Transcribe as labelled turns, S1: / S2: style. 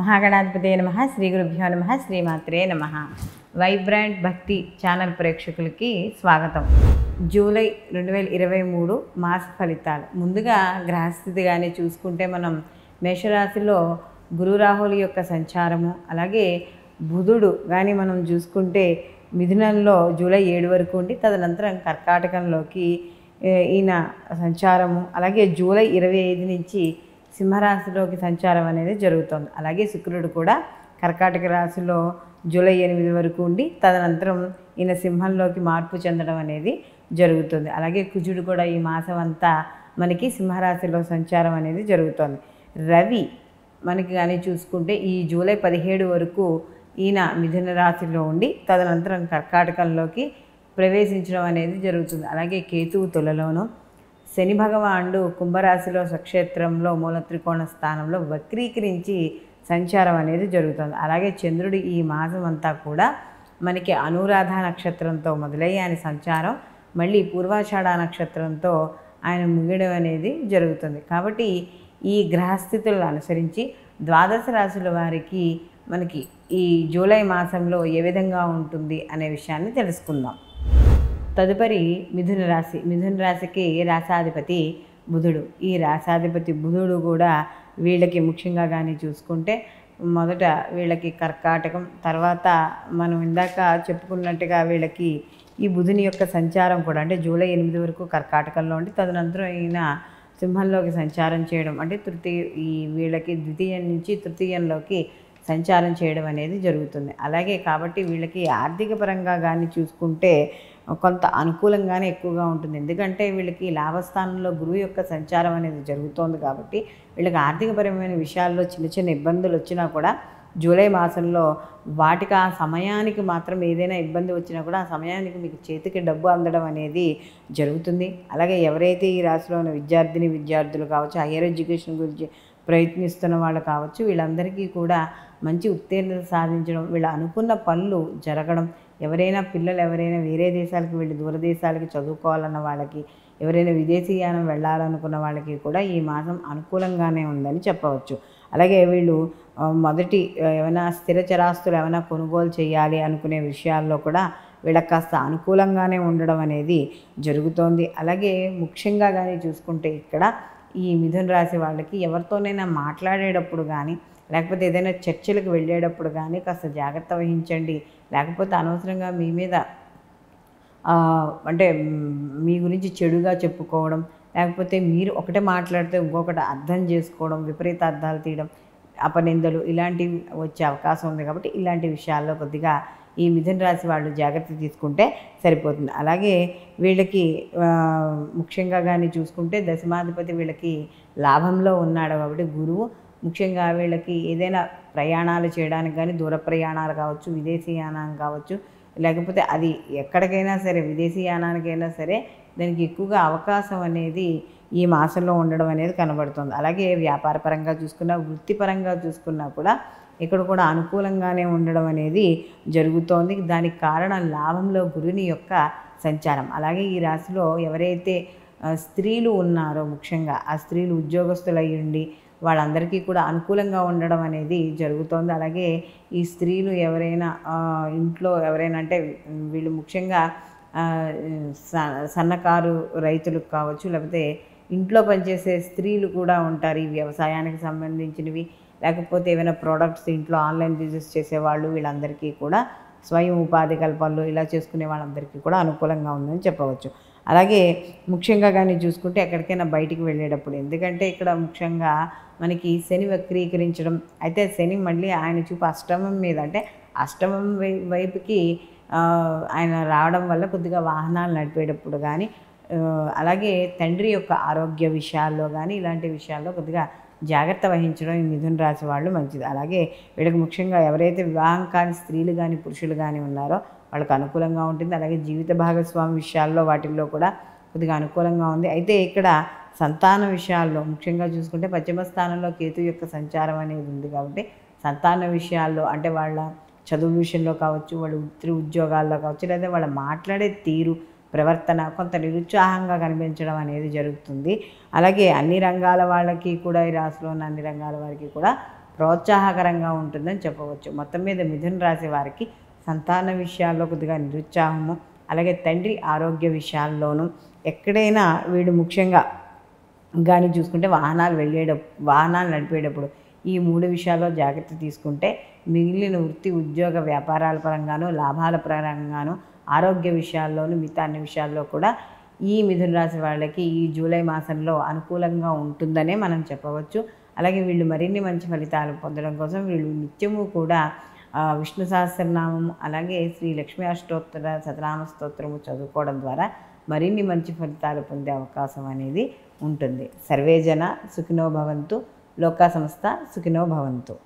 S1: మహాగణాధిపతి నమ శ్రీ గురుభ్యో నమ శ్రీమాత్రే నమ వైబ్రాంట్ భక్తి ఛానల్ ప్రేక్షకులకి స్వాగతం జూలై రెండు వేల ఇరవై మూడు మాస ఫలితాలు ముందుగా గ్రహస్థితి కానీ చూసుకుంటే మనం మేషరాశిలో గురు రాహుల యొక్క సంచారము అలాగే బుధుడు కానీ మనం చూసుకుంటే మిథునంలో జూలై ఏడు వరకు ఉండి తదనంతరం కర్కాటకంలోకి ఏ, ఈయన సంచారము అలాగే జూలై ఇరవై ఐదు నుంచి సింహరాశిలోకి సంచారం అనేది జరుగుతుంది అలాగే శుక్రుడు కూడా కర్కాటక రాశిలో జూలై ఎనిమిది వరకు ఉండి తదనంతరం ఈయన సింహంలోకి మార్పు చెందడం అనేది జరుగుతుంది అలాగే కుజుడు కూడా ఈ మాసం అంతా మనకి సింహరాశిలో సంచారం అనేది జరుగుతుంది రవి మనకి కానీ చూసుకుంటే ఈ జూలై పదిహేడు వరకు ఈయన మిథున రాశిలో ఉండి తదనంతరం కర్కాటకంలోకి ప్రవేశించడం అనేది జరుగుతుంది అలాగే కేతువు తులలోను శని భగవానుడు కుంభరాశిలో స్వక్షేత్రంలో మూల త్రికోణ స్థానంలో వక్రీకరించి సంచారం అనేది జరుగుతుంది అలాగే చంద్రుడు ఈ మాసం అంతా కూడా మనకి అనురాధ నక్షత్రంతో మొదలై ఆయన సంచారం మళ్ళీ పూర్వాషాఢ నక్షత్రంతో ఆయన ముగియడం అనేది జరుగుతుంది కాబట్టి ఈ గ్రహస్థితులను అనుసరించి ద్వాదశ రాశుల వారికి మనకి ఈ జూలై మాసంలో ఏ విధంగా ఉంటుంది అనే విషయాన్ని తెలుసుకుందాం తదుపరి మిథున రాశి మిథున రాశికి రాసాధిపతి బుధుడు ఈ రాసాధిపతి బుధుడు కూడా వీళ్ళకి ముఖ్యంగా కానీ చూసుకుంటే మొదట వీళ్ళకి కర్కాటకం తర్వాత మనం ఇందాక చెప్పుకున్నట్టుగా వీళ్ళకి ఈ బుధుని యొక్క సంచారం కూడా అంటే జూలై ఎనిమిది వరకు కర్కాటకంలో ఉండి తదనంతరం ఈయన సింహంలోకి సంచారం చేయడం అంటే తృతీయ ఈ వీళ్ళకి ద్వితీయం నుంచి తృతీయంలోకి సంచారం చేయడం అనేది జరుగుతుంది అలాగే కాబట్టి వీళ్ళకి ఆర్థిక పరంగా కానీ చూసుకుంటే కొంత అనుకూలంగానే ఎక్కువగా ఉంటుంది ఎందుకంటే వీళ్ళకి లాభస్థానంలో గురువు యొక్క సంచారం అనేది జరుగుతోంది కాబట్టి వీళ్ళకి ఆర్థికపరమైన విషయాల్లో చిన్న చిన్న ఇబ్బందులు వచ్చినా కూడా జూలై మాసంలో వాటికి ఆ సమయానికి మాత్రం ఏదైనా ఇబ్బంది వచ్చినా కూడా ఆ సమయానికి మీకు చేతికి డబ్బు అందడం అనేది జరుగుతుంది అలాగే ఎవరైతే ఈ రాశిలో ఉన్న విద్యార్థిని విద్యార్థులు కావచ్చు హయ్యర్ ఎడ్యుకేషన్ గురించి ప్రయత్నిస్తున్న వాళ్ళు కావచ్చు వీళ్ళందరికీ కూడా మంచి ఉత్తీర్ణత సాధించడం వీళ్ళు అనుకున్న పనులు జరగడం ఎవరైనా పిల్లలు ఎవరైనా వేరే దేశాలకు వెళ్ళి దూరదేశాలకి చదువుకోవాలన్న వాళ్ళకి ఎవరైనా విదేశీయానం వెళ్ళాలనుకున్న వాళ్ళకి కూడా ఈ మాసం అనుకూలంగానే ఉందని చెప్పవచ్చు అలాగే వీళ్ళు ఆ, మొదటి ఆ, ఏమైనా స్థిర చరాస్తులు ఏమైనా కొనుగోలు చేయాలి అనుకునే విషయాల్లో కూడా వీళ్ళకి కాస్త అనుకూలంగానే ఉండడం అనేది జరుగుతోంది అలాగే ముఖ్యంగా కానీ చూసుకుంటే ఇక్కడ ఈ మిథున రాశి వాళ్ళకి ఎవరితోనైనా మాట్లాడేటప్పుడు కానీ లేకపోతే ఏదైనా చర్చలకు వెళ్ళేటప్పుడు కానీ కాస్త జాగ్రత్త వహించండి లేకపోతే అనవసరంగా మీ మీద ఆ, అంటే మ్, మీ గురించి చెడుగా చెప్పుకోవడం లేకపోతే మీరు ఒకటే మాట్లాడితే ఇంకొకటి అర్థం చేసుకోవడం విపరీత అర్థాలు తీయడం అపనిందలు ఇలాంటివి వచ్చే అవకాశం ఉంది కాబట్టి ఇలాంటి విషయాల్లో కొద్దిగా ఈ మిథున రాశి వాళ్ళు జాగ్రత్త తీసుకుంటే సరిపోతుంది అలాగే వీళ్ళకి ఆ, ముఖ్యంగా కానీ చూసుకుంటే దశమాధిపతి వీళ్ళకి లాభంలో ఉన్నాడు కాబట్టి గురువు ముఖ్యంగా వీళ్ళకి ఏదైనా ప్రయాణాలు చేయడానికి కానీ దూర ప్రయాణాలు కావచ్చు విదేశీయానం కావచ్చు లేకపోతే అది ఎక్కడికైనా సరే విదేశీయానానికైనా సరే దానికి ఎక్కువగా అవకాశం అనేది ఈ మాసంలో ఉండడం అనేది కనబడుతుంది అలాగే వ్యాపారపరంగా చూసుకున్నా వృత్తిపరంగా చూసుకున్నా కూడా ఇక్కడ కూడా అనుకూలంగానే ఉండడం అనేది జరుగుతోంది దానికి కారణం లాభంలో గురుని యొక్క సంచారం అలాగే ఈ రాశిలో ఎవరైతే ఆ, స్త్రీలు ఉన్నారో ముఖ్యంగా ఆ స్త్రీలు ఉద్యోగస్తులు అయి ఉండి వాళ్ళందరికీ కూడా అనుకూలంగా ఉండడం అనేది జరుగుతోంది అలాగే ఈ స్త్రీలు ఎవరైనా ఆ, ఇంట్లో ఎవరైనా అంటే వీళ్ళు ముఖ్యంగా ఆ, స- సన్నకారు రైతులకు కావచ్చు లేకపోతే ఇంట్లో పనిచేసే స్త్రీలు కూడా ఉంటారు ఈ వ్యవసాయానికి సంబంధించినవి లేకపోతే ఏమైనా ప్రోడక్ట్స్ ఇంట్లో ఆన్లైన్ బిజినెస్ చేసేవాళ్ళు వీళ్ళందరికీ కూడా స్వయం ఉపాధి కల్పనలు ఇలా చేసుకునే వాళ్ళందరికీ కూడా అనుకూలంగా ఉందని చెప్పవచ్చు అలాగే ముఖ్యంగా కానీ చూసుకుంటే ఎక్కడికైనా బయటికి వెళ్ళేటప్పుడు ఎందుకంటే ఇక్కడ ముఖ్యంగా మనకి శని వక్రీకరించడం అయితే శని మళ్ళీ ఆయన చూపు అష్టమం మీద అంటే అష్టమం వై- వైపుకి ఆ, ఆయన రావడం వల్ల కొద్దిగా వాహనాలు నడిపేటప్పుడు కానీ ఆ, అలాగే తండ్రి యొక్క ఆరోగ్య విషయాల్లో కానీ ఇలాంటి విషయాల్లో కొద్దిగా జాగ్రత్త వహించడం ఈ మిథున రాశి వాళ్ళు మంచిది అలాగే వీళ్ళకి ముఖ్యంగా ఎవరైతే వివాహం కాని స్త్రీలు కానీ పురుషులు కానీ ఉన్నారో వాళ్ళకి అనుకూలంగా ఉంటుంది అలాగే జీవిత భాగస్వామి విషయాల్లో వాటిల్లో కూడా కొద్దిగా అనుకూలంగా ఉంది అయితే ఇక్కడ సంతాన విషయాల్లో ముఖ్యంగా చూసుకుంటే పశ్చిమ స్థానంలో కేతు యొక్క సంచారం అనేది ఉంది కాబట్టి సంతాన విషయాల్లో అంటే వాళ్ళ చదువు విషయంలో కావచ్చు వాళ్ళ వృత్తి ఉద్యోగాల్లో కావచ్చు లేదా వాళ్ళ మాట్లాడే తీరు ప్రవర్తన కొంత నిరుత్సాహంగా కనిపించడం అనేది జరుగుతుంది అలాగే అన్ని రంగాల వాళ్ళకి కూడా ఈ రాశిలో ఉన్న అన్ని రంగాల వారికి కూడా ప్రోత్సాహకరంగా ఉంటుందని చెప్పవచ్చు మొత్తం మీద మిథున రాశి వారికి సంతాన విషయాల్లో కొద్దిగా నిరుత్సాహము అలాగే తండ్రి ఆరోగ్య విషయాల్లోనూ ఎక్కడైనా వీడు ముఖ్యంగా కానీ చూసుకుంటే వాహనాలు వెళ్ళేట వాహనాలు నడిపేటప్పుడు ఈ మూడు విషయాల్లో జాగ్రత్త తీసుకుంటే మిగిలిన వృత్తి ఉద్యోగ వ్యాపారాల పరంగాను లాభాల పరంగాను ఆరోగ్య విషయాల్లోనూ మిగతా అన్ని విషయాల్లో కూడా ఈ మిథున రాశి వాళ్ళకి ఈ జూలై మాసంలో అనుకూలంగా ఉంటుందనే మనం చెప్పవచ్చు అలాగే వీళ్ళు మరిన్ని మంచి ఫలితాలు పొందడం కోసం వీళ్ళు నిత్యము కూడా ఆ, విష్ణు సహస్రనామము అలాగే శ్రీ లక్ష్మీ అష్టోత్తర శతనామ స్తోత్రము చదువుకోవడం ద్వారా మరిన్ని మంచి ఫలితాలు పొందే అవకాశం అనేది ఉంటుంది సర్వేజన సుఖినో భవంతు లోకా సంస్థ సుఖినో భవంతు